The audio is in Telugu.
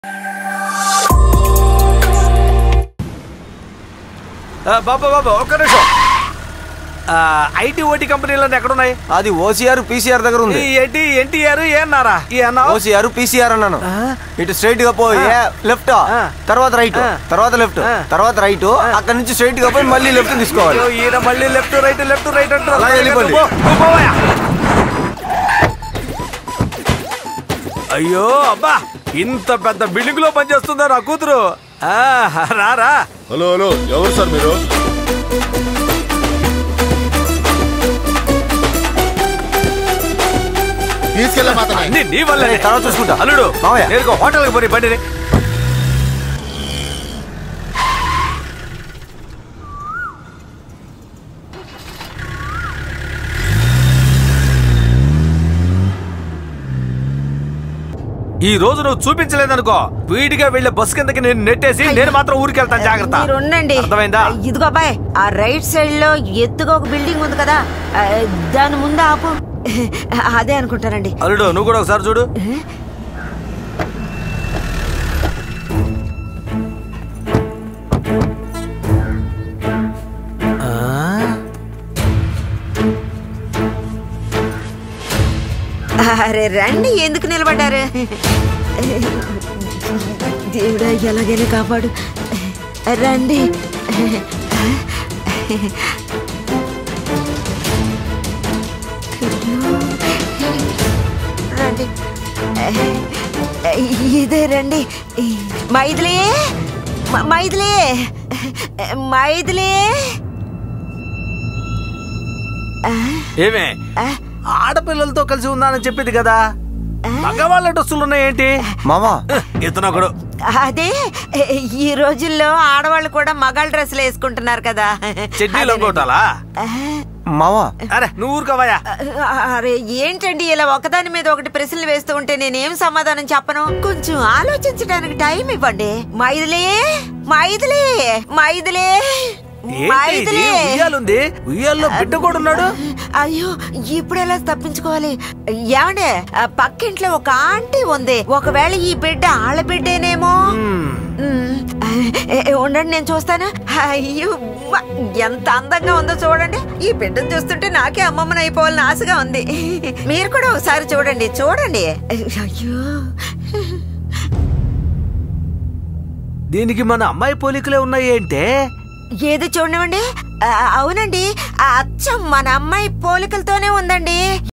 ఆ, బాబా బాబా ఒక్క నిమిషం ఐటీ ఓటీ కంపెనీలన్నీ ఎక్కడున్నాయి అది ఓసీఆర్ పీసీఆర్ దగ్గర ఉంది ఈ ఎన్టీ ఎన్టీఆర్ ఏన్నారా ఈ అన్నా ఓసీఆర్ పీసీఆర్ అన్నాను ఆ. ఇటు స్ట్రైట్ గా పోయి లెఫ్ట్ ఆ. తర్వాత రైట్ ఆ. తర్వాత లెఫ్ట్ ఆ. తర్వాత రైట్ అక్కడ నుంచి స్ట్రైట్ గా పోయి మళ్ళీ లెఫ్ట్ తీసుకోవాలి అయ్యో, ఈయన మళ్ళీ లెఫ్ట్ రైట్ లెఫ్ట్ రైట్ అంటారు అలాగే వెళ్ళిపోండి. పో, పో, పోవయ్యా. అయ్యో అబ్బా ఇంత పెద్ద బిల్డింగ్ లో పనిచేస్తుందా నా కూతురు ఆ, రారా హలో హలో ఎవరు సార్ మీరు తీసుకెళ్ళా మాతనే అన్ని నీ వల్లే ఏయ్, తర్వాత చూసుకుంటా. అల్లుడు మావయ్య. నేరుగా హోటల్కి పోయి బండి ఈ రోజు నువ్వు చూపించలేదనుకో వీడిగా వెళ్లే బస్ కిందకి నేను నెట్టేసి నేను మాత్రం ఊరికి వెళ్తాను జాగ్రత్త మీరు ఉండండి అర్థమైందా ఇదిగో అబ్బాయి ఆ రైట్ సైడ్ లో ఎత్తుగా ఒక బిల్డింగ్ ఉంది కదా ఆ, దాని ముందు ఆపు అదే అనుకుంటానండి అల్లుడు నువ్వు కూడా ఒకసారి చూడు అరే రండి ఎందుకు నిలబడ్డారు దేవుడా ఎలాగైనా కాపాడు రండి రండి ఇదే రండి మైథిలే మ- మైథిలే మైథిలే ఏమే ఆ, ఆడపిల్లలతో కలిసి ఉన్నానని చెప్పింది కదా మగవాళ్ళ డ్రెస్సులు ఉన్నాయేంటి మామా ఇతను ఒకడు అదే ఈ రోజుల్లో ఆడవాళ్ళు కూడా మగాళ్ళ డ్రెస్సులు వేసుకుంటున్నారు కదా చెడ్డీలో కొట్టాలా ఆ, మామా అరే నువ్వు ఊరుకోవయ్యా అరే ఏంటండి ఇలా ఒకదాని మీద ఒకటి ప్రశ్నలు వేస్తూ ఉంటే నేనేం సమాధానం చెప్పను కొంచెం ఆలోచించడానికి టైం ఇవ్వండి మైదిలే మైదిలే మైదిలే ఏంటి ఇది? మైదిలే ఉయ్యాలుంది ఉయ్యాల్లో బిడ్డ కూడా ఉన్నాడు అయ్యో ఇప్పుడు ఎలా తప్పించుకోవాలి ఏమండే ఆ పక్కింట్లో ఒక ఆంటీ ఉంది ఒకవేళ ఈ బిడ్డ ఆళ్ళ బిడ్డేనేమో మ్మ్. మ్మ్. ఏ, ఏ, ఉండండి నేను చూస్తాను అయ్యో వ, ఎంత అందంగా ఉందో చూడండి ఈ బిడ్డను చూస్తుంటే నాకే అమ్మమ్మని అయిపోవాలని ఆశగా ఉంది మీరు కూడా ఒకసారి చూడండి చూడండి అయ్యో దీనికి మన అమ్మాయి పోలికలే ఉన్నాయి ఏంటే ఏది చూడనివ్వండి ఆ, అవునండి ఆ అచ్చం మన అమ్మాయి పోలికలతోనే ఉందండి